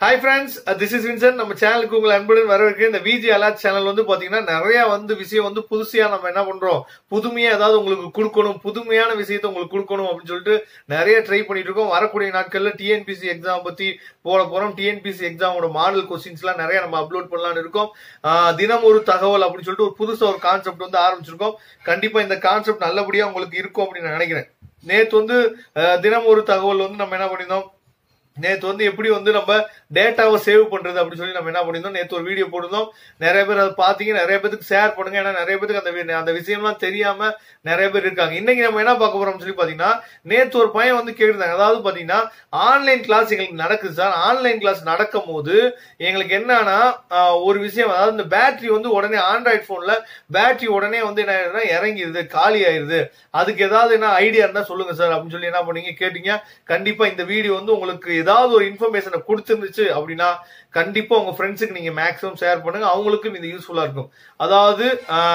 hi friends this is Vinson நம்ம சேனலுக்கு உங்களை அன்புடன் வரவேற்கிறேன் இந்த விஜி அலாட் சேனல் வந்து பாத்தீங்கன்னா நிறைய வந்து விஷயம் வந்து புதுசையா நம்ம என்ன பண்றோம் புதுமையா ஏதாவது உங்களுக்கு கொடுக்கணும் புதுமையான விஷயத்தை உங்களுக்கு கொடுக்கணும் அப்படின்னு சொல்லிட்டு நிறைய ட்ரை பண்ணிட்டு இருக்கோம் வரக்கூடிய நாட்கள்ல டிஎன்பிசி எக்ஸாம் பத்தி போட போறோம் டிஎன்பிசி எக்ஸாமோட மாடல் கொஸ்டின்ஸ் எல்லாம் நிறைய நம்ம அப்லோட் பண்ணலாம்னு இருக்கோம் ஆஹ் தினம் ஒரு தகவல் அப்படின்னு சொல்லிட்டு ஒரு புதுசா ஒரு கான்செப்ட் வந்து ஆரம்பிச்சிருக்கோம் கண்டிப்பா இந்த கான்செப்ட் நல்லபடியா உங்களுக்கு இருக்கும் அப்படின்னு நான் நினைக்கிறேன் நேத்து வந்து ஆஹ் தினம் ஒரு தகவல் வந்து நம்ம என்ன பண்ணியிருந்தோம் நேத்து வந்து எப்படி வந்து நம்ம டேட்டாவை சேவ் பண்றது அப்படின்னு சொல்லி நம்ம என்ன பண்ணியிருந்தோம் நேத்து ஒரு வீடியோ போட்டிருந்தோம் நிறைய பேர் அதை பாத்தீங்க நிறைய பேருக்கு ஷேர் பண்ணுங்க ஏன்னா நிறைய பேருக்கு அந்த வி- அந்த விஷயம்லாம் தெரியாம நிறைய பேர் இருக்காங்க இன்னைக்கு நம்ம என்ன பார்க்க போறோம்னு சொல்லி பாத்தீங்கன்னா நேத்து ஒரு பையன் வந்து கேட்டிருந்தாங்க அதாவது பாத்தீங்கன்னா ஆன்லைன் கிளாஸ் எங்களுக்கு நடக்குது சார் ஆன்லைன் கிளாஸ் நடக்கும் போது எங்களுக்கு என்னன்னா ஆஹ், ஒரு விஷயம் அதாவது இந்த பேட்டரி வந்து உடனே ஆண்ட்ராய்ட் போன்ல பேட்டரி உடனே வந்து என்ன ஆயிடுதுன்னா இறங்கிடுது காலி ஆயிருது அதுக்கு ஏதாவது என்ன ஐடியா இருந்தா சொல்லுங்க சார் அப்படின்னு சொல்லி என்ன பண்ணீங்க கேட்டீங்க கண்டிப்பா இந்த வீடியோ வந்து உங்களுக்கு ஏதாவது ஒரு இன்ஃபர்மேஷனை கொடுத்துருந்துச்சு அப்படின்னா கண்டிப்பா உங்க ஃப்ரெண்ட்ஸுக்கு நீங்க மேக்ஸிமம் ஷேர் பண்ணுங்க அவங்களுக்கும் இது யூஸ்ஃபுல்லா இருக்கும் அதாவது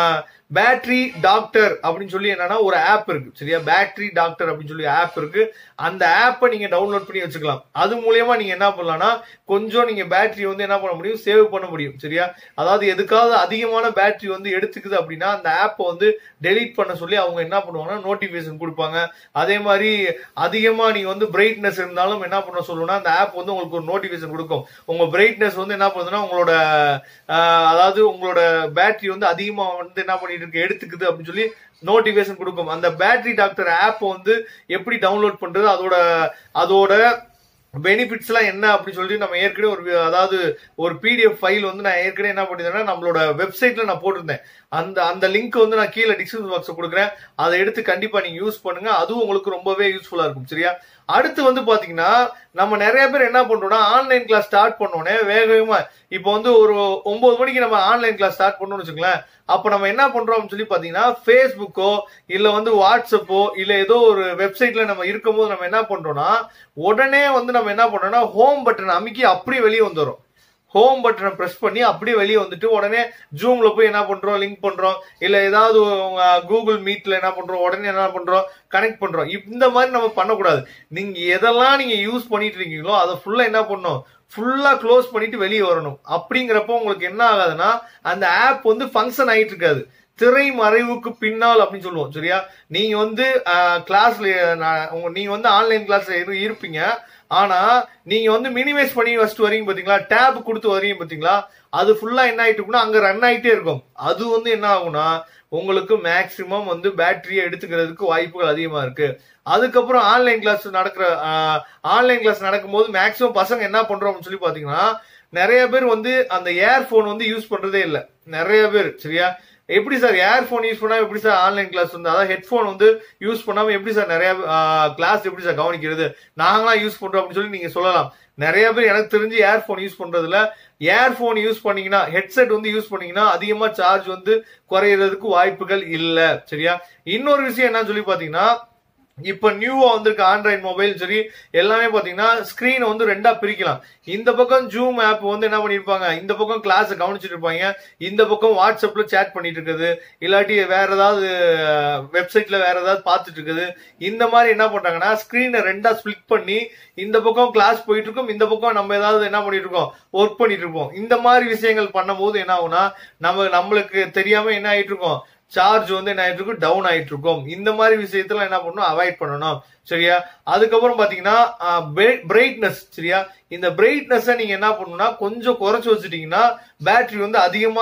பேட்டரி டாக்டர் அப்படின்னு சொல்லி என்னன்னா ஒரு ஆப் இருக்கு சரியா பேட்டரி டாக்டர் அப்படின்னு சொல்லி ஆப் இருக்கு அந்த ஆப்பை நீங்க டவுன்லோட் பண்ணி வச்சுக்கலாம் அது மூலியமா நீங்க என்ன பண்ணலாம்னா கொஞ்சம் நீங்க பேட்டரி வந்து என்ன பண்ண முடியும் சேவ் பண்ண முடியும் சரியா அதாவது எதுக்காவது அதிகமான பேட்டரி வந்து எடுத்துக்குது அப்படின்னா அந்த ஆப்பை வந்து டெலீட் பண்ண சொல்லி அவங்க என்ன பண்ணுவாங்கன்னா நோட்டிபிகேஷன் கொடுப்பாங்க அதே மாதிரி அதிகமா நீங்க வந்து பிரைட்னஸ் இருந்தாலும் என்ன பண்ண சொல்லணும்னா அந்த ஆப் வந்து உங்களுக்கு ஒரு நோட்டிபிகேஷன் கொடுக்கும் உங்க பிரைட்னஸ் வந்து என்ன பண்ணுதுன்னா உங்களோட ஆஹ், அதாவது உங்களோட பேட்டரி வந்து அதிகமா வந்து என்ன பண்ணிட்டு இருக்கு எடுத்துக்குது அப்படின்னு சொல்லி நோட்டிபிகேஷன் கொடுக்கும் அந்த பேட்டரி டாக்டர் ஆப் வந்து எப்படி டவுன்லோட் பண்றது அதோட அதோட பெனிஃபிட்ஸ் எல்லாம் என்ன அப்படின்னு சொல்லி நம்ம ஏற்கனவே ஒரு வி- அதாவது ஒரு பிடிஎஃப் ஃபைல் வந்து நான் ஏற்கனவே என்ன பண்ணிருந்தேன்னா நம்மளோட வெப்சைட்ல நான் போட்டிருந்தேன் அந்த அந்த லிங்க் வந்து நான் கீழே டிஸ்கிரிப்ஷன் பாக்ஸ் கொடுக்குறேன் அதை எடுத்து கண்டிப்பா நீங்க யூஸ் பண்ணுங்க அதுவும் உங்களுக்கு ரொம்பவே யூஸ்ஃபுல்லா இருக்கும் சரியா அடுத்து வந்து பாத்தீங்கன்னா நம்ம நிறைய பேர் என்ன பண்றோம்னா ஆன்லைன் கிளாஸ் ஸ்டார்ட் பண்ணோடனே வேக வேகமா இப்போ வந்து ஒரு ஒன்பது மணிக்கு நம்ம ஆன்லைன் கிளாஸ் ஸ்டார்ட் பண்ணோம்னு வச்சுங்களேன் அப்ப நம்ம என்ன பண்றோம் அப்படின்னு சொல்லி பாத்தீங்கன்னா ஃபேஸ்புக்கோ இல்ல வந்து வாட்ஸ்அப்போ இல்ல ஏதோ ஒரு வெப்சைட்ல நம்ம இருக்கும்போது நம்ம என்ன பண்றோம்னா உடனே வந்து நம்ம என்ன பண்றோம்னா ஹோம் பட்டன் அமைக்கி அப்படியே வெளியே வந்துடும் ஹோம் பட்டனை பிரஸ் பண்ணி அப்படியே வெளியே வந்துட்டு உடனே ஜூம்ல போய் என்ன பண்றோம் லிங்க் பண்றோம் இல்ல ஏதாவது கூகுள் மீட்ல என்ன பண்றோம் உடனே என்ன பண்றோம் கனெக்ட் பண்றோம் இந்த மாதிரி நம்ம பண்ணக்கூடாது நீங்க எதெல்லாம் நீங்க யூஸ் பண்ணிட்டு இருக்கீங்களோ அதை ஃபுல்லா என்ன பண்ணணும் ஃபுல்லா க்ளோஸ் பண்ணிட்டு வெளியே வரணும் அப்படிங்கிறப்போ உங்களுக்கு என்ன ஆகாதுன்னா அந்த ஆப் வந்து ஃபங்க்ஷன் ஆயிட்டு இருக்காது திரை மறைவுக்கு பின்னால் அப்படின்னு சொல்லுவோம் சரியா நீங்க வந்து கிளாஸ்ல நீங்க வந்து ஆன்லைன் கிளாஸ்ல இருப்பீங்க ஆனா நீங்க வந்து மினிமைஸ் பண்ணி ஃபர்ஸ்ட் வரீங்க பாத்தீங்களா டேப் கொடுத்து வரீங்க பாத்தீங்களா அது ஃபுல்லா என்ன ஆயிட்டு இருக்குன்னா அங்க ரன் ஆயிட்டே இருக்கும் அது வந்து என்ன ஆகும்னா உங்களுக்கு மேக்சிமம் வந்து பேட்டரியை எடுத்துக்கிறதுக்கு வாய்ப்புகள் அதிகமா இருக்கு அதுக்கப்புறம் ஆன்லைன் கிளாஸ் நடக்கிற ஆன்லைன் கிளாஸ் நடக்கும்போது மேக்சிமம் பசங்க என்ன பண்றோம்னு சொல்லி பாத்தீங்கன்னா நிறைய பேர் வந்து அந்த ஏர்போன் வந்து யூஸ் பண்றதே இல்ல நிறைய பேர் சரியா எப்படி சார் ஏர்போன் யூஸ் பண்ணாம எப்படி சார் ஆன்லைன் கிளாஸ் வந்து அதாவது ஹெட்போன் வந்து யூஸ் பண்ணாம எப்படி சார் நிறைய கிளாஸ் எப்படி சார் கவனிக்கிறது நாங்களாம் யூஸ் பண்றோம் அப்படின்னு சொல்லி நீங்க சொல்லலாம் நிறைய பேர் எனக்கு தெரிஞ்சு ஏர்போன் யூஸ் பண்றதுல ஏர்போன் யூஸ் பண்ணீங்கன்னா ஹெட்செட் வந்து யூஸ் பண்ணீங்கன்னா அதிகமா சார்ஜ் வந்து குறையறதுக்கு வாய்ப்புகள் இல்ல சரியா இன்னொரு விஷயம் என்னன்னு சொல்லி பாத்தீங்கன்னா இப்ப நியூவா வந்திருக்க ஆண்ட்ராய்டு மொபைல் சரி எல்லாமே பாத்தீங்கன்னா ஸ்கிரீனை வந்து ரெண்டா பிரிக்கலாம் இந்த பக்கம் ஜூம் ஆப் வந்து என்ன பண்ணிருப்பாங்க இந்த பக்கம் கிளாஸ் கவனிச்சிட்டு இருப்பாங்க இந்த பக்கம் வாட்ஸ்அப்ல சேட் பண்ணிட்டு இருக்குது இல்லாட்டி வேற ஏதாவது வெப்சைட்ல வேற ஏதாவது பார்த்துட்டு இருக்குது இந்த மாதிரி என்ன பண்றாங்கன்னா ஸ்கிரீனை ரெண்டா ஸ்பிளிட் பண்ணி இந்த பக்கம் கிளாஸ் போயிட்டு இருக்கும் இந்த பக்கம் நம்ம ஏதாவது என்ன பண்ணிட்டு இருக்கோம் ஒர்க் பண்ணிட்டு இருப்போம் இந்த மாதிரி விஷயங்கள் பண்ணும்போது என்ன ஆகும்னா நம்ம நம்மளுக்கு தெரியாம என்ன ஆயிட்டு இருக்கோம் சார்ஜ் வந்து என்ன ஆயிட்டு இருக்கும் டவுன் ஆயிட்டு இருக்கும் இந்த மாதிரி விஷயத்துல என்ன பண்ணணும் அவாய்ட் பண்ணணும் சரியா அதுக்கப்புறம் பாத்தீங்கன்னா பிரைட்னஸ் சரியா இந்த பிரைட்னஸ் நீங்க என்ன பண்ணணும்னா கொஞ்சம் குறைச்சு வச்சுட்டீங்கன்னா பேட்டரி வந்து அதிகமா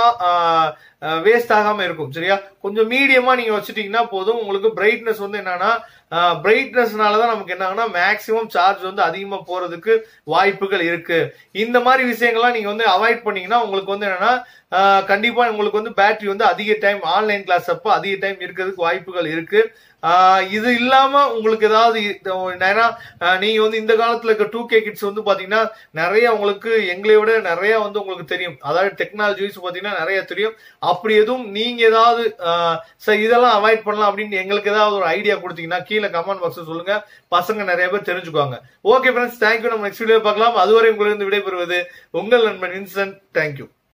வேஸ்ட் ஆகாம இருக்கும் சரியா கொஞ்சம் மீடியமா நீங்க வச்சுட்டீங்கன்னா போதும் உங்களுக்கு பிரைட்னஸ் வந்து என்னன்னா பிரைட்னஸ்னால தான் நமக்கு என்ன ஆகுனா மேக்சிமம் சார்ஜ் வந்து அதிகமா போறதுக்கு வாய்ப்புகள் இருக்கு இந்த மாதிரி விஷயங்கள்லாம் நீங்க வந்து அவாய்ட் பண்ணீங்கன்னா உங்களுக்கு வந்து என்னன்னா ஆஹ் கண்டிப்பா உங்களுக்கு வந்து பேட்டரி வந்து அதிக டைம் ஆன்லைன் கிளாஸ் அப்போ அதிக டைம் இருக்கிறதுக்கு வாய்ப்புகள் இருக்கு ஆஹ் இது இல்லாம உங்களுக்கு ஏதாவது இ- ஏன்னா ஆஹ் நீங்க வந்து இந்த காலத்துல இருக்க டூ கே கிட்ஸ் வந்து பாத்தீங்கன்னா நிறைய உங்களுக்கு எங்களை விட நிறைய வந்து உங்களுக்கு தெரியும் அதாவது டெக்னாலஜி வைஸ் பாத்தீங்கன்னா நிறைய தெரியும் அப்படி எதுவும் நீங்க ஏதாவது ஆஹ் சரி இதெல்லாம் அவாய்ட் பண்ணலாம் அப்படின்னு எங்களுக்கு ஏதாவது ஒரு ஐடியா கொடுத்தீங்கன்னா கீழே கமெண்ட் பாக்ஸ் சொல்லுங்க பசங்க நிறைய பேர் தெரிஞ்சுக்குவாங்க ஓகே ஃப்ரெண்ட்ஸ் தேங்க்யூ நம்ம நெக்ஸ்ட் வீடியோ பார்க்கலாம் அதுவரை உங்களிருந்து விடைபெறுவது உங்கள் நண்பன் இன்சன்ட் தேங்க்யூ